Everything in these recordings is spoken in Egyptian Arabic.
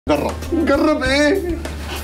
جرب جرب ايه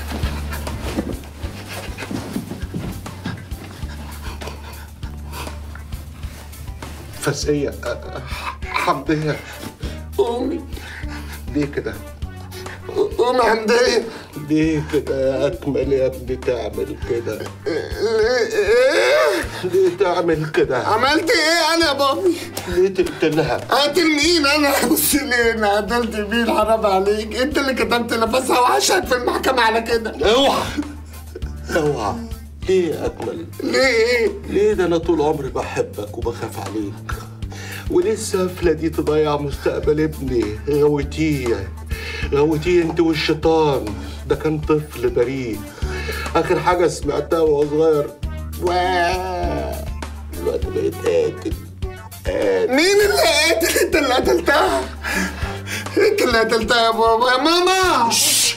فسقية أ- أ- حمدية قومي ليه كده؟ قومي يا حمدية ليه كده يا أكمل يا ابني تعمل كده؟ ايه ليه تعمل كده؟ عملت ايه انا يا بابي ليه تقتلها؟ قاتل مين انا بص ليه انا قتلت مين حرام عليك انت اللي كتبت نفسها وعشان في المحكمة على كده اوعى اوعى ليه يا أكمل؟ ليه ايه ليه ده أنا طول عمري بحبك وبخاف عليك وليه السفلة دي تضيع مستقبل ابني غويتيه غويتيه انت والشيطان ده كان طفل بريء آخر حاجة سمعتها وهو صغير واه دلوقتي بقيت قاتل قاتل مين اللي قاتل انت اللي قتلتها انت اللي قتلتها يا بابا يا ماما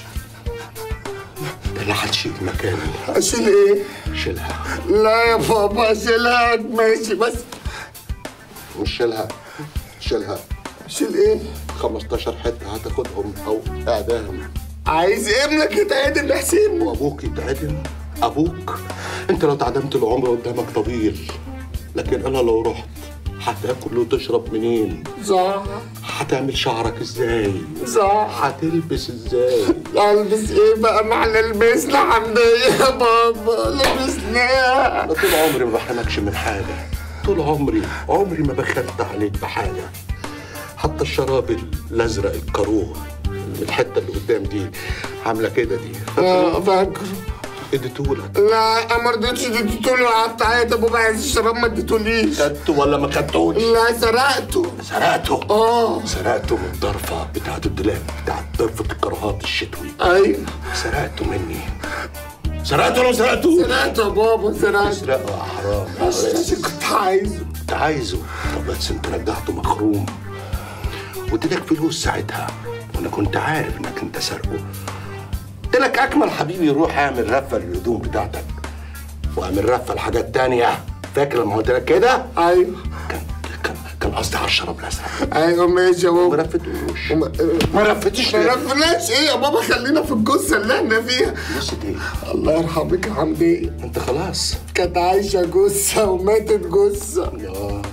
ده اللي هتشيل مكاني اشيل ايه شيلها لا يا بابا اشيلها ماشي بس مش شيلها شيلها اشيل ايه 15 حتة هتاخدهم أو إعدام عايز ابنك يتعدم يا حسين وابوك يتعدم ابوك انت لو اتعدمت العمر قدامك طويل لكن انا لو رحت هتاكل وتشرب منين صح هتعمل شعرك ازاي صح هتلبس ازاي البس ايه بقى مع لبسنا حمدية يا بابا لبسناها انا طول عمري ما بحرمكش من حاجه طول عمري عمري ما بخلت عليك بحاجه حتى الشراب الازرق الكاروه الحته اللي قدام دي عامله كده دي اه فاكره اديتهولك لا ما رضيتش اديتولي وقعدت اعيط ابو عايز الشراب ما اديتوليش خدته ولا ما خدتوش لا سرقته سرقته اه سرقته من الضرفة بتاعت الدولاب بتاعت ضرفة الكراهات الشتوي ايوه سرقته مني سرقته ولا ما سرقته؟ سرقته يا بابا سرقته سرقه يا حرام يا عشان ولد. عشان كنت عايزه انت عايزه طب بس انت رجعته مخروم واديتك فلوس ساعتها وانا كنت عارف انك انت سرقه قلت لك اكمل حبيبي روح اعمل رفه للهدوم بتاعتك واعمل رفه لحاجات تانية فاكر لما قلت لك كده؟ ايوه كان كان كان قصدي على الشراب الازرق ايوه ماشي يا ما بابا رفتوش وما- ما رفتش ما ليه؟ رفناش ايه يا بابا خلينا في الجثه اللي احنا فيها بص ايه؟ الله يرحمك يا حمدية انت خلاص كانت عايشة جثة وماتت جثة يا